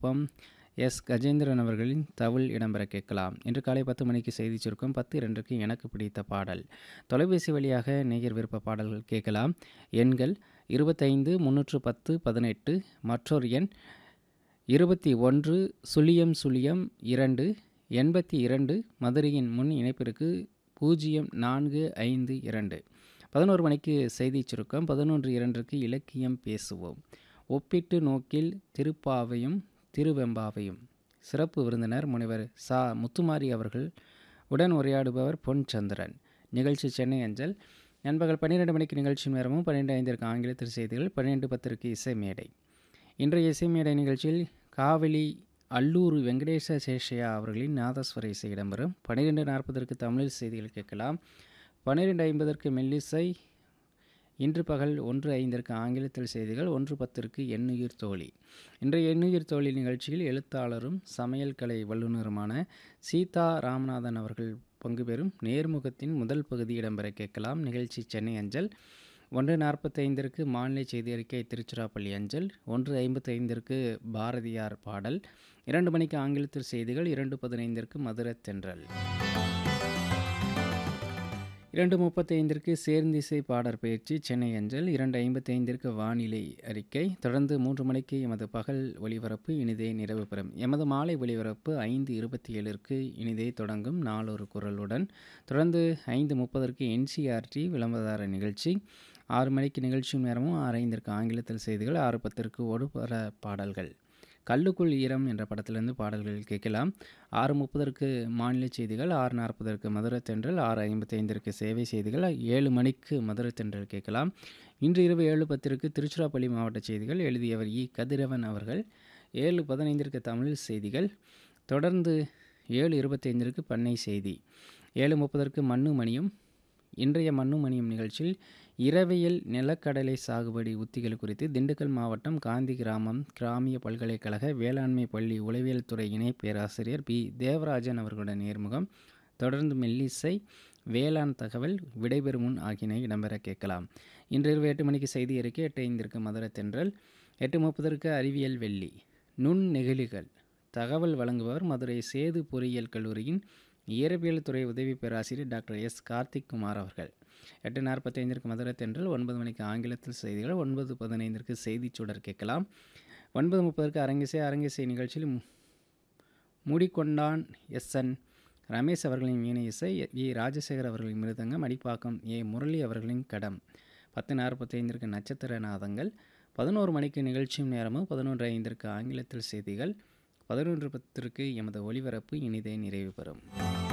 குப்பம் S Gajendran அவர்களின் தவில் இடம்பெற கேட்கலாம் இன்று காலை பத்து மணிக்கு செய்தி சுருக்கம் பத்து இரண்டுக்கு எனக்கு பிடித்த பாடல் தொலைபேசி வழியாக நேயர் விருப்ப பாடல்கள் கேட்கலாம் எண்கள் இருபத்தைந்து முன்னூற்று பத்து பதினெட்டு மற்றொரு எண் இருபத்தி ஒன்று சுழியம் சுழியம் இரண்டு எண்பத்தி இரண்டு மதுரையின் முன் இணைப்பிற்கு பூஜ்ஜியம் நான்கு ஐந்து இரண்டு பதினோரு மணிக்கு செய்தி சுருக்கம் பதினொன்று இரண்டுக்கு இலக்கியம் பேசுவோம் ஒப்பிட்டு நோக்கில் திருப்பாவையும் திருவெம்பாவையும் சிறப்பு விருந்தினர் முனைவர் சா முத்துமாரி அவர்கள் உடன் உரையாடுபவர் பொன் சந்திரன் நிகழ்ச்சி சென்னை அஞ்சல் நண்பகல் பன்னிரெண்டு மணிக்கு நிகழ்ச்சி நேரமும் பன்னிரெண்டு ஐந்திற்கு ஆங்கிலத்தில் செய்திகள் பன்னிரெண்டு பத்திற்கு இசை மேடை இன்றைய இசை மேடை நிகழ்ச்சியில் காவலி அல்லூர் வெங்கடேச சேஷையா அவர்களின் நாதஸ்வர இசை இடம்பெறும் பன்னிரெண்டு நாற்பதற்கு தமிழில் செய்திகள் கேட்கலாம் பன்னிரெண்டு ஐம்பதற்கு மெல்லிசை இன்று பகல் ஒன்று ஐந்திற்கு ஆங்கிலத்தில் செய்திகள் ஒன்று பத்திற்கு எண்ணுயிர் தோழி இன்றைய எண்ணுயிர் தோழி நிகழ்ச்சியில் எழுத்தாளரும் சமையல் கலை வல்லுநருமான சீதா ராமநாதன் அவர்கள் பங்கு பெறும் நேர்முகத்தின் முதல் பகுதி இடம்பெற கேட்கலாம் நிகழ்ச்சி சென்னை அஞ்சல் ஒன்று நாற்பத்தைந்திற்கு மாநில செய்தி அறிக்கை திருச்சிராப்பள்ளி அஞ்சல் ஒன்று ஐம்பத்தைந்திற்கு பாரதியார் பாடல் இரண்டு மணிக்கு ஆங்கிலத்தில் செய்திகள் இரண்டு பதினைந்திற்கு மதுரை தென்றல் இரண்டு முப்பத்தைந்திற்கு சேர்ந்திசை பாடற் பயிற்சி சென்னை அஞ்சல் இரண்டு ஐம்பத்தைந்திற்கு வானிலை அறிக்கை தொடர்ந்து மூன்று மணிக்கு எமது பகல் ஒளிபரப்பு இனிதே நிறைவு பெறும் எமது மாலை ஒளிபரப்பு ஐந்து இருபத்தி ஏழிற்கு இனிதே தொடங்கும் நாளொரு குரலுடன் தொடர்ந்து ஐந்து முப்பதற்கு என்சிஆர்டி விளம்பரதார நிகழ்ச்சி ஆறு மணிக்கு நிகழ்ச்சி நேரமும் ஆறு ஐந்திற்கு ஆங்கிலத்தில் செய்திகள் ஆறு பத்திற்கு ஒடுபர பாடல்கள் கல்லுக்குள் ஈரம் என்ற படத்திலிருந்து பாடல்கள் கேட்கலாம் ஆறு முப்பதற்கு மாநில செய்திகள் ஆறு நாற்பதற்கு மதுரை தென்றல் ஆறு ஐம்பத்தி ஐந்திற்கு சேவை செய்திகள் ஏழு மணிக்கு மதுரை தென்றல் கேட்கலாம் இன்று இரவு ஏழு பத்திற்கு திருச்சிராப்பள்ளி மாவட்ட செய்திகள் எழுதியவர் இ கதிரவன் அவர்கள் ஏழு பதினைந்திற்கு தமிழ் செய்திகள் தொடர்ந்து ஏழு இருபத்தைந்திற்கு பண்ணை செய்தி ஏழு முப்பதற்கு மண்ணு மணியும் இன்றைய மண்ணு மணியும் நிகழ்ச்சியில் இரவியல் நிலக்கடலை சாகுபடி உத்திகள் குறித்து திண்டுக்கல் மாவட்டம் காந்தி கிராமம் கிராமிய பல்கலைக்கழக வேளாண்மை பள்ளி உளவியல் துறை இணை பேராசிரியர் பி தேவராஜன் அவர்களுடன் நேர்முகம் தொடர்ந்து மெல்லிசை வேளாண் தகவல் விடைபெறும் முன் ஆகியன இடம்பெற கேட்கலாம் இன்றிரவு எட்டு மணிக்கு செய்தி அறிக்கை எட்டு ஐந்திற்கு மதுரை தென்றல் எட்டு முப்பதற்கு அறிவியல் வெள்ளி நுண் நெகிழிகள் தகவல் வழங்குபவர் மதுரை சேது பொறியியல் கல்லூரியின் இயற்பியல் துறை உதவி பேராசிரியர் டாக்டர் எஸ் கார்த்திக் குமார் அவர்கள் எட்டு நாற்பத்தைந்திற்கு மதுரை தென்றல் ஒன்பது மணிக்கு ஆங்கிலத்தில் செய்திகள் ஒன்பது பதினைந்திற்கு செய்திச் சுடர் கேட்கலாம் ஒன்பது முப்பதற்கு அரங்கிசை அரங்கிசை நிகழ்ச்சியில் மூடிக்கொண்டான் எஸ் என் ரமேஷ் அவர்களின் வீணை இசை வி ராஜசேகர் அவர்களின் மிருதங்கம் அடிப்பாக்கம் ஏ முரளி அவர்களின் கடம் பத்து நாற்பத்தைந்திற்கு நட்சத்திர நாதங்கள் பதினோரு மணிக்கு நிகழ்ச்சியும் நேரமும் பதினொன்று ஐந்திற்கு ஆங்கிலத்தில் செய்திகள் பதினொன்று பத்திற்கு எமது ஒளிபரப்பு இனிதே நிறைவு பெறும்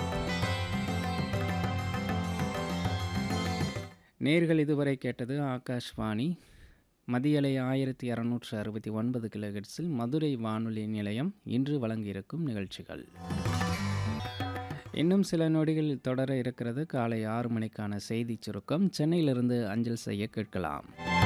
நேர்கள் இதுவரை கேட்டது ஆகாஷ்வாணி மதியலை ஆயிரத்தி இரநூற்று அறுபத்தி ஒன்பது கிலோஹெட்ஸில் மதுரை வானொலி நிலையம் இன்று வழங்கியிருக்கும் நிகழ்ச்சிகள் இன்னும் சில நொடிகளில் தொடர இருக்கிறது காலை ஆறு மணிக்கான செய்தி சுருக்கம் சென்னையிலிருந்து அஞ்சல் செய்ய கேட்கலாம்